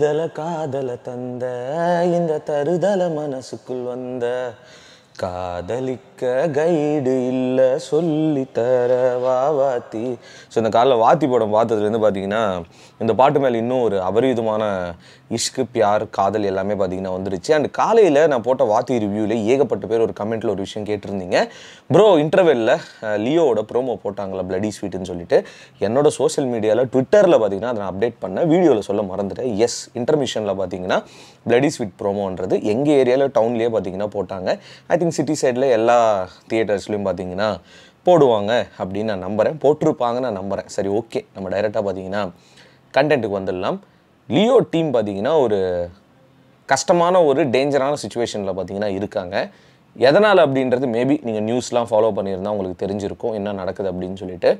தருதல காதல தந்த இந்த தருதல மனசுக்குள் வந்த காதலிக்க கைடு இல்லை சொல்லி தர வா வாத்தி ஸோ இந்த காலைல வாத்தி படம் பார்த்ததுலேருந்து பார்த்தீங்கன்னா இந்த பாட்டு மேலே இன்னும் ஒரு அபரிவிதமான இஷ்கு பியார் காதல் எல்லாமே பார்த்தீங்கன்னா வந்துருச்சு அண்ட் காலையில் நான் போட்ட வாத்தி ரிவ்யூவில் ஏகப்பட்ட பேர் ஒரு கமெண்ட்டில் ஒரு விஷயம் கேட்டிருந்தீங்க ப்ரோ இன்டர்வெல்ல லியோவோட ப்ரோமோ போட்டாங்களா பிளடி ஸ்வீட்னு சொல்லிட்டு என்னோட சோஷியல் மீடியாவில் ட்விட்டரில் பார்த்தீங்கன்னா அதை நான் அப்டேட் பண்ணேன் வீடியோவில் சொல்ல மறந்துட்டேன் எஸ் இன்டர்மிஷனில் பார்த்தீங்கன்னா பிளடி ஸ்வீட் ப்ரோமோன்றது எங்கள் ஏரியாவில் டவுன்லேயே பார்த்தீங்கன்னா போட்டாங்க ஐ திங்க் சிட்டி சைடில் எல்லா தியேட்டர்ஸ்லையும் பார்த்தீங்கன்னா போடுவாங்க அப்படின்னு நான் நம்புகிறேன் போட்டிருப்பாங்கன்னு நான் நம்புகிறேன் சரி ஓகே நம்ம டைரெக்டாக பார்த்தீங்கன்னா கண்டென்ட்டுக்கு வந்துடலாம் லியோ டீம் பார்த்தீங்கன்னா ஒரு கஷ்டமான ஒரு டேஞ்சரான சுச்சுவேஷனில் பார்த்தீங்கன்னா இருக்காங்க எதனால் அப்படின்றது மேபி நீங்கள் நியூஸ்லாம் ஃபாலோ பண்ணியிருந்தா உங்களுக்கு தெரிஞ்சிருக்கும் என்ன நடக்குது அப்படின்னு சொல்லிட்டு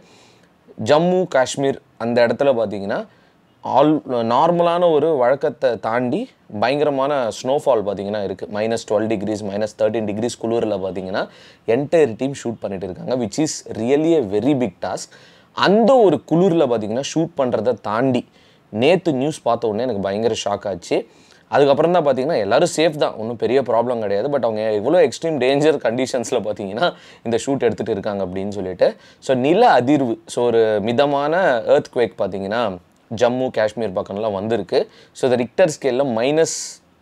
ஜம்மு காஷ்மீர் அந்த இடத்துல பார்த்தீங்கன்னா ஆல் நார்மலான ஒரு வழக்கத்தை தாண்டி பயங்கரமான ஸ்னோஃபால் பார்த்தீங்கன்னா இருக்குது minus twelve degrees minus thirteen degrees குளிரில் பார்த்தீங்கன்னா என்டையர் டீம் ஷூட் பண்ணிட்டு இருக்காங்க which is really a very big task அந்த ஒரு குளிரில் பார்த்தீங்கன்னா ஷூட் பண்ணுறதை தாண்டி நேற்று நியூஸ் பார்த்த உடனே எனக்கு பயங்கர ஷாக் ஆச்சு அதுக்கப்புறம் தான் பார்த்தீங்கன்னா எல்லாரும் சேஃப் தான் ஒன்றும் பெரிய ப்ராப்ளம் கிடையாது பட் அவங்க எவ்வளோ எக்ஸ்ட்ரீம் டேஞ்சர் கண்டிஷன்ஸில் பார்த்தீங்கன்னா இந்த ஷூட் எடுத்துகிட்டு இருக்காங்க அப்படின்னு சொல்லிட்டு ஸோ நில அதிர்வு ஸோ ஒரு மிதமான எர்த் குவேக் பார்த்தீங்கன்னா ஜம்மு காஷ்மீர் பக்கம்லாம் வந்திருக்கு ஸோ இந்த ரிக்டர் ஸ்கேலில் மைனஸ்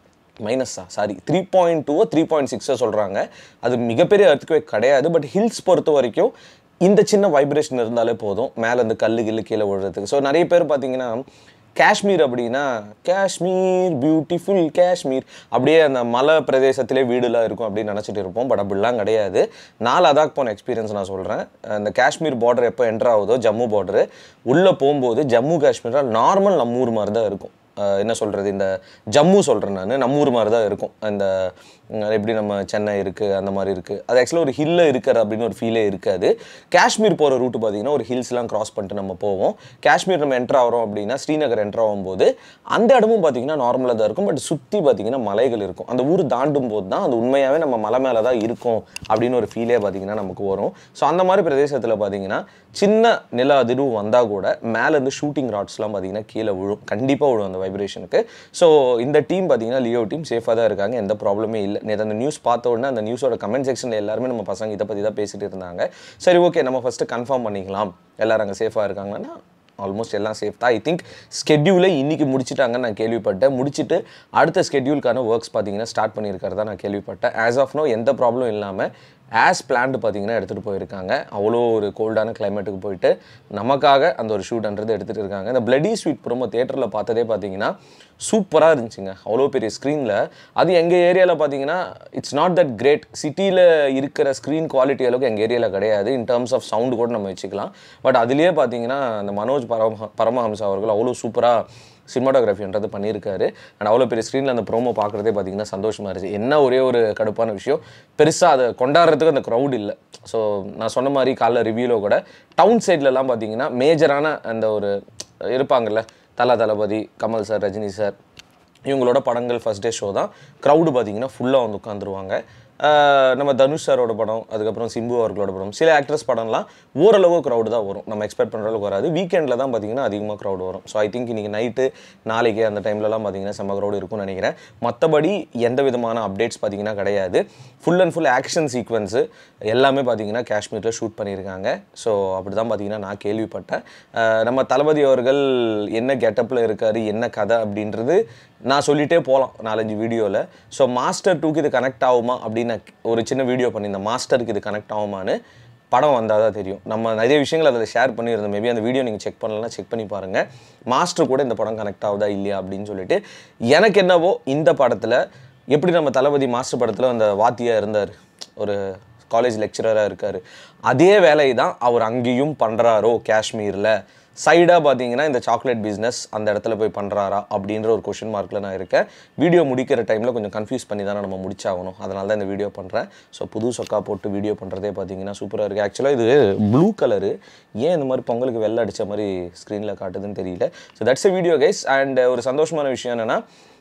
மைனஸா சாரி த்ரீ பாயிண்ட் டூவோ த்ரீ பாயிண்ட் சிக்ஸோ சொல்கிறாங்க அது மிகப்பெரிய earthquake கிடையாது பட் ஹில்ஸ் பொறுத்த வரைக்கும் இந்த சின்ன வைப்ரேஷன் இருந்தாலே போதும் மேலே இந்த கல்லு கில்லு கீழே விழுறதுக்கு ஸோ நிறைய பேர் பார்த்தீங்கன்னா காஷ்மீர் அப்படின்னா காஷ்மீர் பியூட்டிஃபுல் காஷ்மீர் அப்படியே அந்த மலை பிரதேசத்திலே வீடுலாம் இருக்கும் அப்படின்னு நினச்சிட்டு இருப்போம் பட் அப்படிலாம் கிடையாது நாலு அதாக் போன எக்ஸ்பீரியன்ஸ் நான் சொல்கிறேன் அந்த காஷ்மீர் பார்டர் எப்போ என்டர் ஆகுதோ ஜம்மு பார்டரு உள்ளே போகும்போது ஜம்மு காஷ்மீரில் நார்மல் நம்ம ஊர் மாதிரி தான் இருக்கும் அஹ் என்ன சொல்கிறது இந்த ஜம்மு சொல்கிறேன் நான் நம்ம ஊர் மாதிரி தான் இருக்கும் அந்த உம், எப்படி நம்ம சென்னை இருக்குது அந்த மாதிரி இருக்குது அது ஆக்சுவலாக ஒரு ஹில்ல இருக்கிற அப்படின்னு ஒரு ஃபீலே இருக்காது காஷ்மீர் போகிற ரூட்டு பார்த்தீங்கன்னா ஒரு ஹில்ஸ்லாம் கிராஸ் பண்ணிட்டு நம்ம போவோம் காஷ்மீர் நம்ம என்ட்ரு ஆகிறோம் அப்படின்னா ஸ்ரீநகர் என்ட்ரு ஆகும்போது அந்த இடமும் பார்த்தீங்கன்னா நார்மலாக தான் இருக்கும் பட் சுற்றி பார்த்தீங்கன்னா மலைகள் இருக்கும் அந்த ஊர் தாண்டும் போது தான் அது உண்மையாகவே நம்ம மலை மேலே தான் இருக்கும் அப்படின்னு ஒரு ஃபீலே பார்த்தீங்கன்னா நமக்கு வரும் ஸோ அந்த மாதிரி பிரதேசத்தில் பார்த்தீங்கன்னா சின்ன நில அதிர்வு வந்தால் கூட மேலேருந்து ஷூட்டிங் ராட்ஸ்லாம் பார்த்தீங்கன்னா கீழே விழும் கண்டிப்பாக விழும் அந்த வைப்ரேஷனுக்கு ஸோ இந்த டீம் பார்த்தீங்கன்னா லியோ டீம் சேஃபாக தான் இருக்காங்க எந்த ப்ராப்ளமே இல்லை நேற்று அந்த நியூஸ் பார்த்த உடனே அந்த நியூஸோட கமெண்ட் செக்ஷனில் எல்லாருமே நம்ம பசங்க இதை பற்றி தான் பேசிட்டு இருந்தாங்க சரி ஓகே நம்ம ஃபஸ்ட்டு கன்ஃபார்ம் பண்ணிக்கலாம் எல்லாரும் அங்கே சேஃபாக இருக்காங்கன்னா ஆல்மோஸ்ட் எல்லாம் சேஃப் தான் ஐ திங்க் ஸ்கெட்யூலை இன்னைக்கு முடிச்சிட்டாங்கன்னு நான் கேள்விப்பட்டேன் முடிச்சுட்டு அடுத்த ஸ்கெட்யூலுக்கான ஒர்க்ஸ் பார்த்தீங்கன்னா ஸ்டார்ட் பண்ணியிருக்கிறதா நான் கேள்விப்பட்டேன் ஆஸ் ஆஃப் நோ எந்த ப்ராப்ளம் இல்லாமல் ஆஸ் பிளான்டு பார்த்தீங்கன்னா எடுத்துகிட்டு போயிருக்காங்க அவ்வளோ ஒரு கோல்டான கிளைமேட்டுக்கு போயிட்டு நமக்காக அந்த ஒரு ஷூட்ன்றது எடுத்துகிட்டு இருக்காங்க இந்த பிளடி ஸ்வீட் ப்ரோமோ தேட்டரில் பார்த்ததே பார்த்தீங்கன்னா சூப்பராக இருந்துச்சுங்க அவ்வளோ பெரிய ஸ்க்ரீனில் அது எங்கள் ஏரியாவில் பார்த்தீங்கன்னா இட்ஸ் நாட் தட் கிரேட் சிட்டியில் இருக்கிற ஸ்க்ரீன் குவாலிட்டி அளவுக்கு எங்கள் ஏரியாவில் கிடையாது இன் டர்ம்ஸ் ஆஃப் சவுண்டு கூட நம்ம வச்சுக்கலாம் பட் அதுலேயே பார்த்தீங்கன்னா அந்த மனோஜ் பரம பரமஹம்சா அவர்கள் அவ்வளோ சூப்பராக சினிமாட்டோகிராஃபின்றது பண்ணியிருக்காரு அண்ட் அவ்வளோ பெரிய ஸ்க்ரீனில் அந்த ப்ரோமோ பார்க்குறதே பார்த்தீங்கன்னா சந்தோஷமாக இருந்துச்சு என்ன ஒரே ஒரு கடுப்பான விஷயம் பெருசாக அதை கொண்டாடுறதுக்கு அந்த க்ரௌட் இல்லை ஸோ நான் சொன்ன மாதிரி காலைல ரிவ்யூவில் கூட டவுன் சைட்லலாம் பார்த்தீங்கன்னா மேஜரான அந்த ஒரு இருப்பாங்கல்ல தல தளபதி கமல் சார் ரஜினி சார் இவங்களோட படங்கள் ஃபஸ்ட் டே ஷோ தான் க்ரௌடு பார்த்தீங்கன்னா ஃபுல்லாக வந்து உட்காந்துருவாங்க ஆஹ் நம்ம தனுஷ் சாரோட படம் அதுக்கப்புறம் சிம்பு அவர்களோட படம் சில ஆக்ட்ரஸ் படம்லாம் ஓரளவு க்ரௌடு தான் வரும் நம்ம எக்ஸ்பெக்ட் பண்ணுற அளவுக்கு வராது வீக்கெண்டில் தான் பார்த்தீங்கன்னா அதிகமாக க்ரௌட் வரும் ஸோ ஐ திங்க் இன்றைக்கி நைட்டு நாளைக்கு அந்த டைம்லலாம் பார்த்தீங்கன்னா செம்ம க்ரௌடு இருக்கும்னு நினைக்கிறேன் மற்றபடி எந்த விதமான அப்டேட்ஸ் பார்த்தீங்கன்னா கிடையாது full and full action sequence எல்லாமே பார்த்தீங்கன்னா காஷ்மீரில் ஷூட் பண்ணியிருக்காங்க ஸோ அப்படி தான் பார்த்தீங்கன்னா நான் கேள்விப்பட்டேன் ஆஹ் நம்ம தளபதி அவர்கள் என்ன கெட்டப்பில் இருக்கார் என்ன கதை அப்படின்றது நான் சொல்லிட்டே போகலாம் நாலஞ்சு வீடியோவில் ஸோ மாஸ்டர் டூக்கு இது கனெக்ட் ஆகுமா அப்படின்னு நான் ஒரு சின்ன வீடியோ பண்ணியிருந்தேன் மாஸ்டருக்கு இது கனெக்ட் ஆகுமான்னு படம் வந்தால் தான் தெரியும் நம்ம நிறைய விஷயங்கள் அதில் ஷேர் பண்ணியிருந்தோம் மேபி அந்த வீடியோ நீங்கள் செக் பண்ணலன்னா செக் பண்ணி பாருங்கள் மாஸ்டர் கூட இந்த படம் கனெக்ட் ஆகுதா இல்லையா அப்படின்னு சொல்லிட்டு எனக்கு என்னவோ இந்த படத்தில் எப்படி நம்ம தளபதி மாஸ்டர் படத்தில் அந்த வாத்தியாக இருந்தார் ஒரு காலேஜ் லெக்சரராக இருக்கார் அதே வேலையை தான் அவர் அங்கேயும் பண்ணுறாரோ காஷ்மீரில் சைடாக பார்த்தீங்கன்னா இந்த சாக்லேட் பிஸ்னஸ் அந்த இடத்துல போய் பண்ணுறாரா அப்படின்ற ஒரு கொஷின் மார்க்கில் நான் இருக்கேன் வீடியோ முடிக்கிற டைமில் கொஞ்சம் கன்ஃபியூஸ் பண்ணி தானே நம்ம முடிச்சாகணும் அதனால தான் இந்த வீடியோ பண்ணுறேன் ஸோ புது சொக்கா போட்டு வீடியோ பண்ணுறதே பார்த்தீங்கன்னா சூப்பராக இருக்குது ஆக்சுவலாக இது ப்ளூ கலரு ஏன் இந்த மாதிரி பொங்கலுக்கு வெள்ளை அடித்த மாதிரி ஸ்க்ரீனில் காட்டுதுன்னு தெரியல so that's a video guys and ஒரு சந்தோஷமான விஷயம் என்னென்னா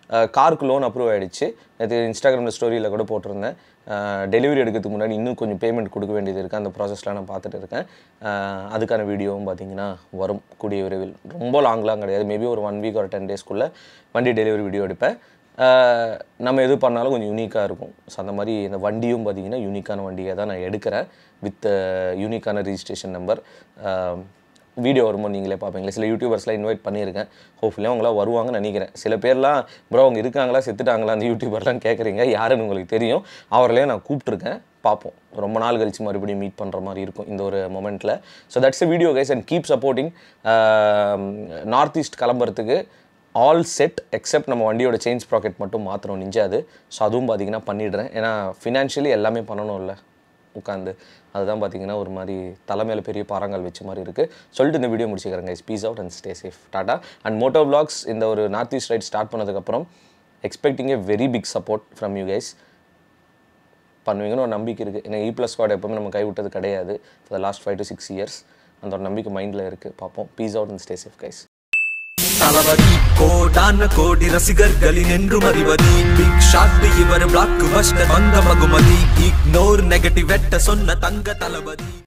காருக்கு லோன் அப்ரூவ் ஆகிடுச்சு நேற்று இன்ஸ்டாகிராமில் ஸ்டோரியில் கூட போட்டிருந்தேன் டெலிவரி எடுக்கிறதுக்கு முன்னாடி இன்னும் கொஞ்சம் பேமெண்ட் கொடுக்க வேண்டியது இருக்குது அந்த ப்ராசஸ்லாம் நான் பார்த்துட்டு இருக்கேன் அஹ் அதுக்கான வீடியோவும் பார்த்தீங்கன்னா வரும் கூடிய விரைவில் ரொம்ப லாங்லாம் கிடையாது மேபி ஒரு ஒன் வீக் ஒரு டென் டேஸ்க்குள்ளே வண்டி டெலிவரி வீடியோ எடுப்பேன் அஹ் நம்ம எது பண்ணாலும் கொஞ்சம் யூனிக்காக இருக்கும் ஸோ அந்த மாதிரி இந்த வண்டியும் பார்த்தீங்கன்னா யூனிக்கான வண்டியை தான் நான் எடுக்கிறேன் வித் யூனிக்கான ரிஜிஸ்ட்ரேஷன் நம்பர் வீடியோ வரும்போது நீங்களே பார்ப்பீங்களா சில யூடியூபர்ஸ்லாம் இன்வைட் பண்ணியிருக்கேன் ஹோப்ஃபுல்லி அவங்களாம் வருவாங்கன்னு நினைக்கிறேன் சில பேர்லாம் ப்ரோ அவங்க இருக்காங்களா செத்துட்டாங்களா அந்த யூடியூபர்லாம் கேட்குறீங்க யாருன்னு உங்களுக்கு தெரியும் அவர்களே நான் கூப்பிட்ருக்கேன் பார்ப்போம் ரொம்ப நாள் கழிச்சு மறுபடியும் மீட் பண்ணுற மாதிரி இருக்கும் இந்த ஒரு மொமெண்ட்டில் so that's a video guys and keep supporting North East கிளம்புறதுக்கு ஆல் செட் எக்ஸப்ட் நம்ம வண்டியோட சேஞ்ச் ப்ராக்கெட் மட்டும் மாற்றணும் நிஞ்சாது ஸோ அதுவும் பார்த்தீங்கன்னா பண்ணிடுறேன் ஏன்னா ஃபினான்ஷியலி எல்லாமே பண்ணணும் இல்லை உட்காந்து அதுதான் பார்த்தீங்கன்னா ஒரு மாதிரி தலைமையில் பெரிய பாறாங்கல் வச்ச மாதிரி இருக்குது சொல்லிட்டு இந்த வீடியோ முடிச்சுக்கிறேன் guys peace out and stay safe tata and moto vlogs இந்த ஒரு நார்த் ஈஸ்ட் ரைட் ஸ்டார்ட் பண்ணதுக்கப்புறம் expecting a very big support from you guys பண்ணுவீங்கன்னு ஒரு நம்பிக்கை இருக்குது ஏன்னா இ ப்ளஸ் ஸ்குவாட் எப்பவுமே நம்ம கைவிட்டது கிடையாது for the last five to six years அந்த ஒரு நம்பிக்கை மைண்டில் இருக்குது பார்ப்போம் peace out and stay safe guys Thalapathy கோடான கோடி ரசிகர்களின் என்றும் அறிவது பிக் ஷாட் இவர் பிளாக் பஸ்டர் வந்த மகுமதி இக்னோர் நெகட்டிவ் வெட்ட சொன்ன தங்க தளபதி